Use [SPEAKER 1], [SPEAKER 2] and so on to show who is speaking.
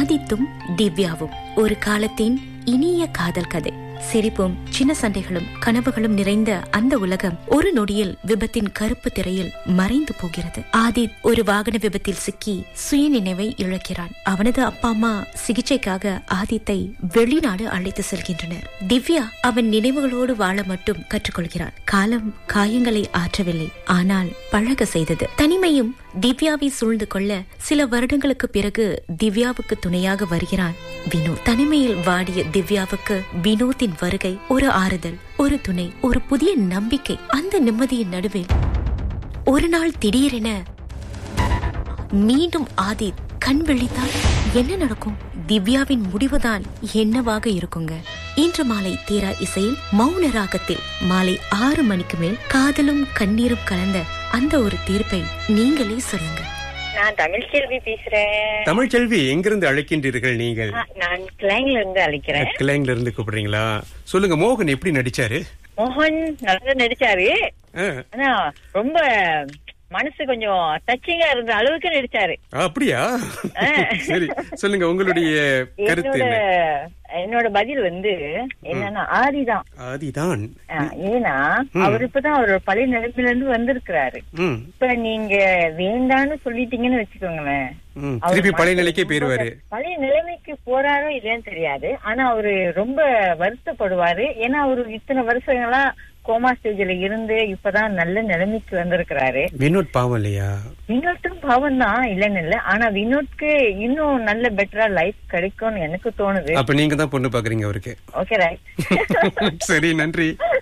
[SPEAKER 1] ஆதித்தும் திவ்யாவும் ஒரு காலத்தின் இனிய காதல் கதை சிரிப்பும் சின்ன சண்டைகளும் கனவுகளும் நிறைந்த அந்த உலகம் ஒரு நொடியில் விபத்தின் கருப்பு திரையில் மறைந்து போகிறது ஆதித் ஒரு வாகன விபத்தில் சிக்கி சுயநினைவை இழக்கிறான் அவனது அப்பா அம்மா சிகிச்சைக்காக ஆதித்தை வெளிநாடு அழைத்து செல்கின்றனர் திவ்யா அவன் நினைவுகளோடு வாழ மட்டும் கற்றுக்கொள்கிறான் காலம் காயங்களை ஆற்றவில்லை ஆனால் பழக செய்தது தனிமையும் திவ்யாவை சூழ்ந்து கொள்ள சில வருடங்களுக்கு பிறகு திவ்யாவுக்கு துணையாக வருகிறான் வினோத் தனிமையில் வாடிய திவ்யாவுக்கு வினோத்தின் வருகை ஒரு ஆறுதல் ஒரு துணை ஒரு புதிய நம்பிக்கை அந்த நிம்மதியின் நடுவில் ஒரு நாள் திடீரென மீண்டும் ஆதித் கண் விழித்தால் என்ன நடக்கும் திவ்யாவின் முடிவுதான் என்னவாக இருக்குங்க இன்று மாலை தீரா இசையில் மௌன ராகத்தில் மாலை ஆறு மணிக்கு மேல் காதலும் கண்ணீரும் கலந்த அந்த ஒரு தீர்ப்பை நீங்களே சொல்லுங்க
[SPEAKER 2] நான் தமிழ்ச்செல்வி பேசுறேன்
[SPEAKER 3] தமிழ்ச்செல்வி எங்கிருந்து அழைக்கின்றீர்கள் நீங்கள்
[SPEAKER 2] ஆ, நான் கிளைங்ல இருந்து அழைக்கிறேன்
[SPEAKER 3] கிளைங்ல இருந்து கூப்பிடுறீங்களா சொல்லுங்க மோகன் எப்படி நடிச்சாரு
[SPEAKER 2] மோகன் நல்லா நடிச்சாரு
[SPEAKER 3] ஆ,
[SPEAKER 2] ஆனா ரொம்ப மனசு கொஞ்சம் டச்சிங்கா இருந்த அளவுக்கு நடிச்சாரு
[SPEAKER 3] ஆ, அப்படியா
[SPEAKER 2] ஆ.
[SPEAKER 3] சரி சொல்லுங்க உங்களுடைய கருத்து
[SPEAKER 2] என்னோட
[SPEAKER 3] என்ன
[SPEAKER 2] என்னோட பதில் வந்து என்னன்னா ஆதிதான்
[SPEAKER 3] ஆதிதான்
[SPEAKER 2] ஆ, ஏன்னா அவர் இப்பதான் அவர் பழைய நிலைமையில இருந்து வந்திருக்கிறாரு
[SPEAKER 3] ம்,
[SPEAKER 2] இப்ப நீங்க வேண்டான்னு சொல்லிட்டீங்கன்னு வச்சுக்கோங்களேன்
[SPEAKER 3] ம்.
[SPEAKER 2] அவர்
[SPEAKER 3] திருப்பி பழைய
[SPEAKER 2] மனசு
[SPEAKER 3] நிலைக்கே
[SPEAKER 2] ரொம்ப-
[SPEAKER 3] போயிருவாரு
[SPEAKER 2] பழைய நிலைமைக்கு போறாரோ இல்லையான்னு தெரியாது ஆனா அவரு ரொம்ப வருத்தப்படுவாரு ஏன்னா அவரு இத்தனை வருஷங்களா கோமா ஸ்டேஜ்ல இருந்து இப்பதான் நல்ல நிலைமைக்கு வந்திருக்கிறாரு
[SPEAKER 3] வினோத் பாவம் இல்லையா
[SPEAKER 2] வினோத்தும் பாவம் தான் இல்லைன்னு இல்ல ஆனா வினோத்க்கு இன்னும் நல்ல பெட்டரா லைஃப் கிடைக்கும்னு எனக்கு தோணுது
[SPEAKER 3] அப்ப நீங்க தான் பொண்ணு பாக்குறீங்க அவருக்கு
[SPEAKER 2] ஓகே ரைட்
[SPEAKER 3] சரி நன்றி